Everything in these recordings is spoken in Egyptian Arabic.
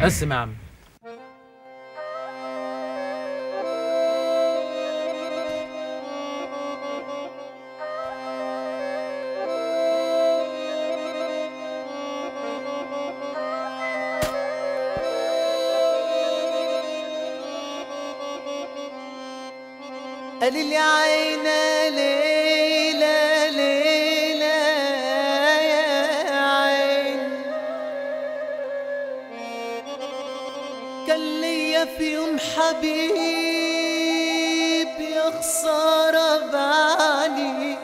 قسم يا عم قال لي عينا ليلى ليلى يا عين كان ليا في يوم حبيب يا خسارة بعلي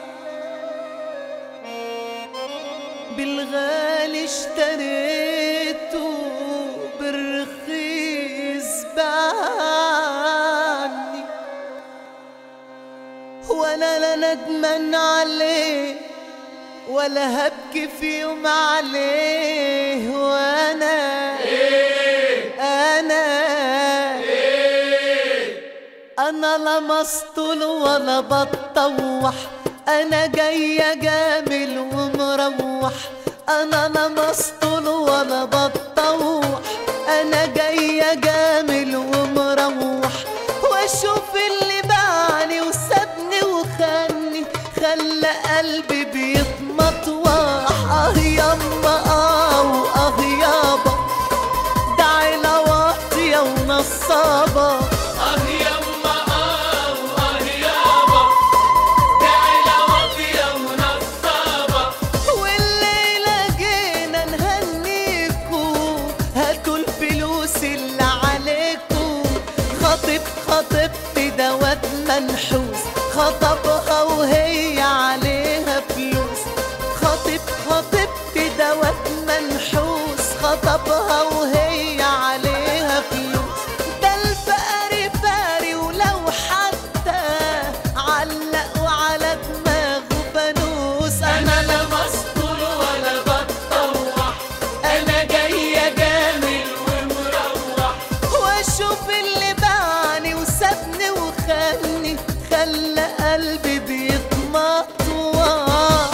بالغالي اشتريته بالرخيص باعني وانا لا ندمان عليه ولا هبكي في يوم عليه وانا انا انا لا مسطول ولا بتطوح انا جاية جامل ومروح انا لا مسطول ولا بتطوح انا جاية جامل ومروح واشوف اللي باعني وسابني وخاني خلى قلبي بيتمطوح اه يما اه واه يابا ده عيلة واطية ونصابة آه يما آه وآه يابا ده عيلة واطية ونصابة والليلة جينا نهنيكو هاتوا الفلوس اللي عليكو خطيب خطيبتي ده واد منحوس خطبها وهي عليها فلوس خطيب خطيبتي ده واد منحوس خطبها وهي عليها فلوس ده الفقري فاري ولو حتى علقوا على دماغه فانوس أنا لا مسطول ولا بتطوح أنا جاية جامل ومروح واشوف اللي باعني وسابني وخاني خلى قلبي بيتمطوح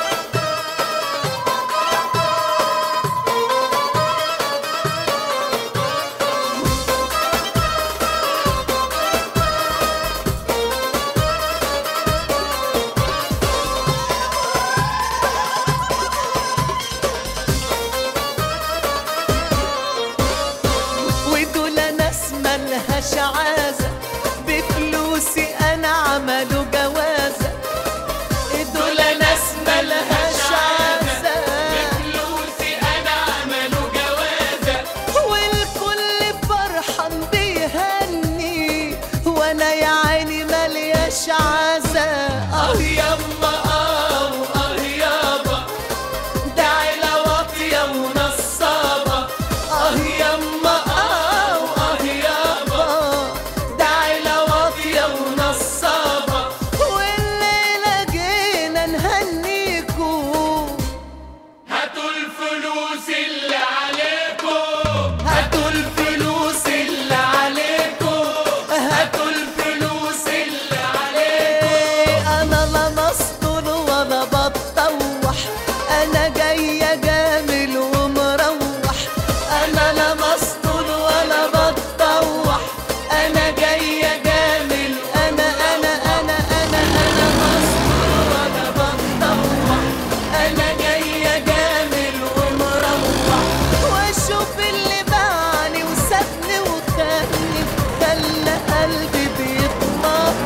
ودول ناس ملهاش عازة بفلوسي انا عملوا جوازة دول ناس ملهاش عازة بفلوسي أنا عملوا جوازة والكل فرحان بيهني وانا يا عيني ملياش عازة آه يما آه وآه يابا ده عيلة واطية ونصابة آه يما آه وآه يابا ده عيلة واطية ونصابة والليلة جينا نهنيكو هاتوا الفلوس اللي عليكم هاتوا الفلوس اللي عليكم هاتوا الفلوس اللي عليكم إيه انا لا مسطول ولا بتطوح انا جاية جامل ومروح انا لا مسطول ولا بتطوح انا جاية جامل انا انا انا انا انا مسطول ولا بتطوح انا جاية جامل ومروح واشوف اللي باعني وسابني وخاني خلى قلبي بيتمطوح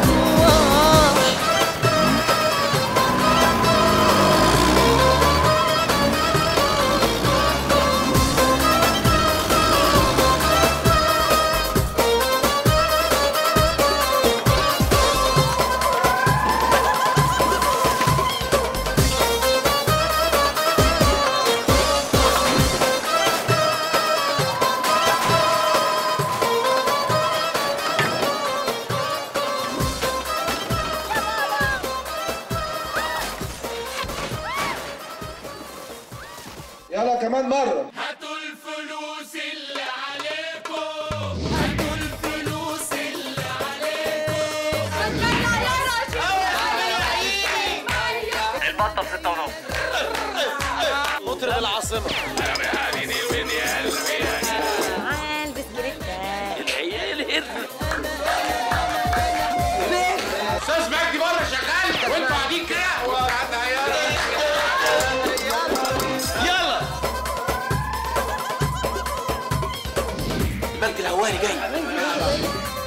البنك الهواري جاي